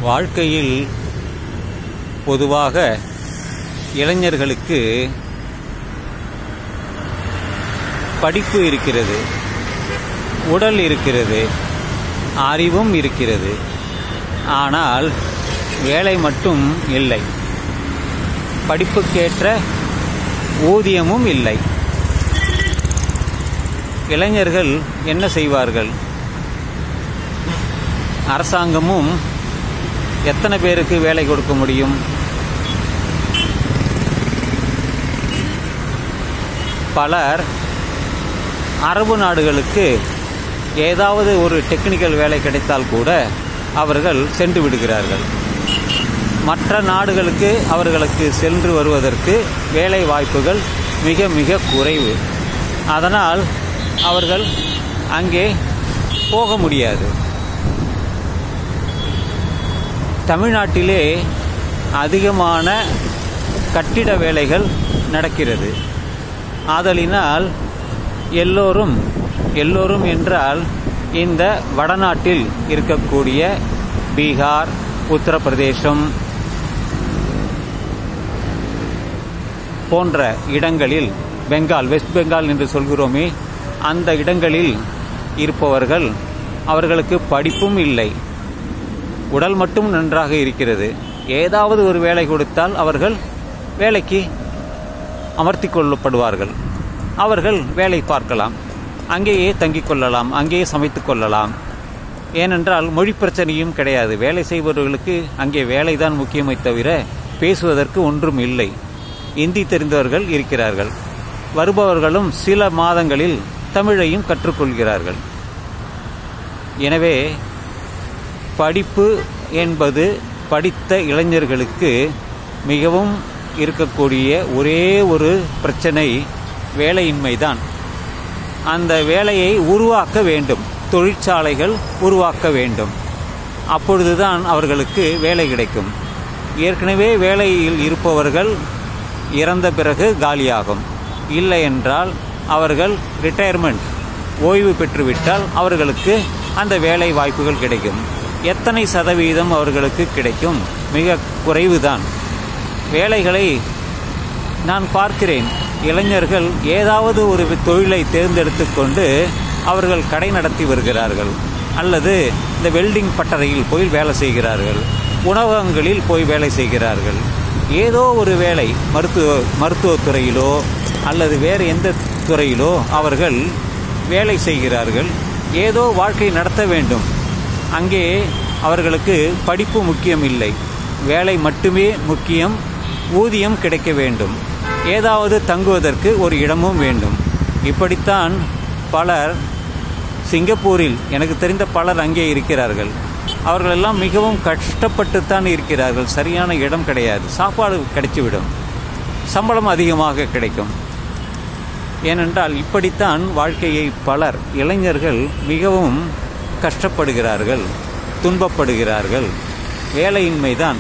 வாழ்க்கையில் பொதுவாக இளைஞர்களுக்கு படிப்பு இருக்கிறது உடல் இருக்கிறது அறிவும் இருக்கிறது ஆனால் வேலை மட்டும் இல்லை படிப்புக்கேற்ற ஊதியமும் இல்லை இளைஞர்கள் என்ன செய்வார்கள் அரசாங்கமும் எத்தனை பேருக்கு வேலை கொடுக்க முடியும் பலர் அரபு நாடுகளுக்கு ஏதாவது ஒரு டெக்னிக்கல் வேலை கிடைத்தால் கூட அவர்கள் சென்று விடுகிறார்கள் மற்ற நாடுகளுக்கு அவர்களுக்கு சென்று வருவதற்கு வேலை வாய்ப்புகள் மிக மிக குறைவு அதனால் அவர்கள் அங்கே போக முடியாது தமிழ்நாட்டிலே அதிகமான கட்டிட வேலைகள் நடக்கிறது ஆதலினால் எல்லோரும் எல்லோரும் என்றால் இந்த வடநாட்டில் இருக்கக்கூடிய பீகார் உத்தரப்பிரதேசம் போன்ற இடங்களில் பெங்கால் வெஸ்ட் பெங்கால் என்று சொல்கிறோமே அந்த இடங்களில் இருப்பவர்கள் அவர்களுக்கு படிப்பும் இல்லை உடல் மட்டும் நன்றாக இருக்கிறது ஏதாவது ஒரு வேலை கொடுத்தால் அவர்கள் வேலைக்கு அமர்த்தி கொள்ளப்படுவார்கள் அவர்கள் வேலை பார்க்கலாம் அங்கேயே தங்கிக் கொள்ளலாம் அங்கேயே சமைத்துக் கொள்ளலாம் ஏனென்றால் மொழி பிரச்சனையும் கிடையாது வேலை செய்பவர்களுக்கு அங்கே வேலைதான் முக்கியமே தவிர பேசுவதற்கு ஒன்றும் இல்லை இந்தி தெரிந்தவர்கள் இருக்கிறார்கள் வருபவர்களும் சில மாதங்களில் தமிழையும் கற்றுக்கொள்கிறார்கள் எனவே படிப்பு என்பது படித்த இளைஞர்களுக்கு மிகவும் இருக்கக்கூடிய ஒரே ஒரு பிரச்சனை வேலையின்மைதான் அந்த வேலையை உருவாக்க வேண்டும் தொழிற்சாலைகள் உருவாக்க வேண்டும் அப்பொழுதுதான் அவர்களுக்கு வேலை கிடைக்கும் ஏற்கனவே வேலையில் இருப்பவர்கள் இறந்த பிறகு காலியாகும் இல்லை என்றால் அவர்கள் ரிட்டையர்மெண்ட் ஓய்வு பெற்றுவிட்டால் அவர்களுக்கு அந்த வேலை வாய்ப்புகள் கிடைக்கும் எத்தனை சதவீதம் அவர்களுக்கு கிடைக்கும் மிக குறைவுதான் வேலைகளை நான் பார்க்கிறேன் இளைஞர்கள் ஏதாவது ஒரு தொழிலை தேர்ந்தெடுத்து கொண்டு அவர்கள் கடை நடத்தி வருகிறார்கள் அல்லது இந்த வெல்டிங் பட்டறையில் போய் வேலை செய்கிறார்கள் உணவகங்களில் போய் வேலை செய்கிறார்கள் ஏதோ ஒரு வேலை மருத்துவ மருத்துவத்துறையிலோ அல்லது வேறு எந்த துறையிலோ அவர்கள் வேலை செய்கிறார்கள் ஏதோ வாழ்க்கை நடத்த வேண்டும் அங்கே அவர்களுக்கு படிப்பு முக்கியம் இல்லை வேலை மட்டுமே முக்கியம் ஊதியம் கிடைக்க வேண்டும் ஏதாவது தங்குவதற்கு ஒரு இடமும் வேண்டும் இப்படித்தான் பலர் சிங்கப்பூரில் எனக்கு தெரிந்த பலர் அங்கே இருக்கிறார்கள் அவர்களெல்லாம் மிகவும் கஷ்டப்பட்டுத்தான் இருக்கிறார்கள் சரியான இடம் கிடையாது சாப்பாடு கிடைச்சிவிடும் சம்பளம் அதிகமாக கிடைக்கும் ஏனென்றால் இப்படித்தான் வாழ்க்கையை பலர் இளைஞர்கள் மிகவும் கஷ்டப்படுகிறார்கள் துன்பப்படுகிறார்கள் வேலையின்மைதான்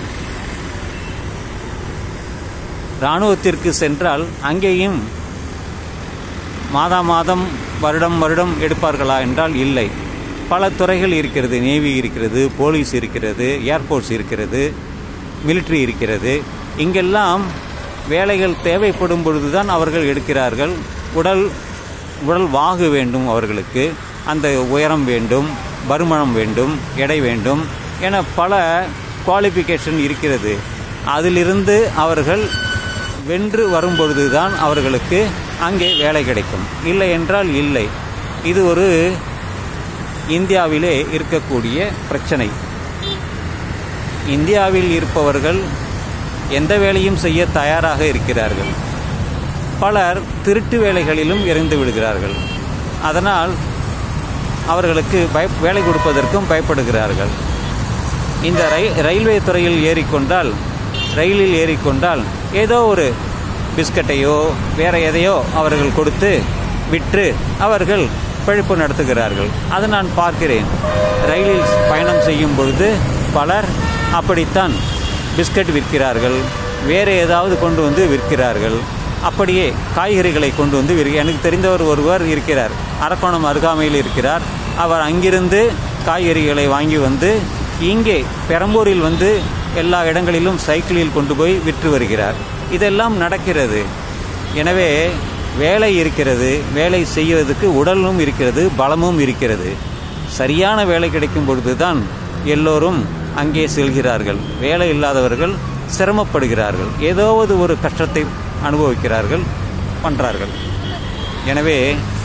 இராணுவத்திற்கு சென்றால் அங்கேயும் மாதா மாதம் வருடம் வருடம் எடுப்பார்களா என்றால் இல்லை பல துறைகள் இருக்கிறது நேவி இருக்கிறது போலீஸ் இருக்கிறது ஏர்போர்ட்ஸ் இருக்கிறது மிலிட்ரி இருக்கிறது இங்கெல்லாம் வேலைகள் தேவைப்படும் பொழுதுதான் அவர்கள் எடுக்கிறார்கள் உடல் உடல் வாகு வேண்டும் அவர்களுக்கு அந்த உயரம் வேண்டும் பருமணம் வேண்டும் எடை வேண்டும் என பல குவாலிஃபிகேஷன் இருக்கிறது அதிலிருந்து அவர்கள் வென்று வரும்பொழுதுதான் அவர்களுக்கு அங்கே வேலை கிடைக்கும் இல்லை என்றால் இல்லை இது ஒரு இந்தியாவிலே இருக்கக்கூடிய பிரச்சனை இந்தியாவில் இருப்பவர்கள் எந்த வேலையும் செய்ய தயாராக இருக்கிறார்கள் பலர் திருட்டு வேலைகளிலும் இறந்து விடுகிறார்கள் அதனால் அவர்களுக்கு பய வேலை கொடுப்பதற்கும் பயப்படுகிறார்கள் இந்த ரயில் ரயில்வே துறையில் ஏறிக்கொண்டால் ரயிலில் ஏறிக்கொண்டால் ஏதோ ஒரு பிஸ்கட்டையோ வேற எதையோ அவர்கள் கொடுத்து விற்று அவர்கள் பிழைப்பு நடத்துகிறார்கள் அது நான் பார்க்கிறேன் ரயிலில் பயணம் செய்யும் பொழுது பலர் அப்படித்தான் பிஸ்கட் விற்கிறார்கள் வேறு ஏதாவது கொண்டு வந்து விற்கிறார்கள் அப்படியே காய்கறிகளை கொண்டு வந்து விற்க எனக்கு தெரிந்தவர் ஒருவர் இருக்கிறார் அரக்கோணம் அருகாமையில் இருக்கிறார் அவர் அங்கிருந்து காய்கறிகளை வாங்கி வந்து இங்கே பெரம்பூரில் வந்து எல்லா இடங்களிலும் சைக்கிளில் கொண்டு போய் விற்று வருகிறார் இதெல்லாம் நடக்கிறது எனவே வேலை இருக்கிறது வேலை செய்வதற்கு உடலும் இருக்கிறது பலமும் இருக்கிறது சரியான வேலை கிடைக்கும் பொழுதுதான் எல்லோரும் அங்கே செல்கிறார்கள் வேலை இல்லாதவர்கள் சிரமப்படுகிறார்கள் ஏதாவது ஒரு கஷ்டத்தை அனுபவிக்கிறார்கள் பண்ணுறார்கள் எனவே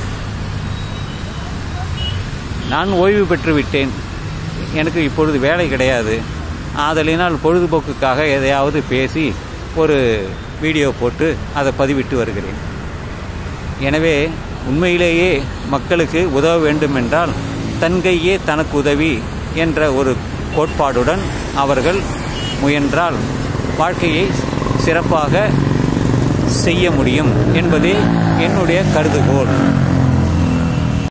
நான் ஓய்வு பெற்று விட்டேன் எனக்கு இப்பொழுது வேலை கிடையாது ஆதலினால் பொழுதுபோக்குக்காக எதையாவது பேசி ஒரு வீடியோ போட்டு அதை பதிவிட்டு வருகிறேன் எனவே உண்மையிலேயே மக்களுக்கு உதவ வேண்டுமென்றால் தன் கையே தனக்கு உதவி என்ற ஒரு கோட்பாடுடன் அவர்கள் முயன்றால் வாழ்க்கையை சிறப்பாக செய்ய முடியும் என்பதே என்னுடைய கருதுகோள்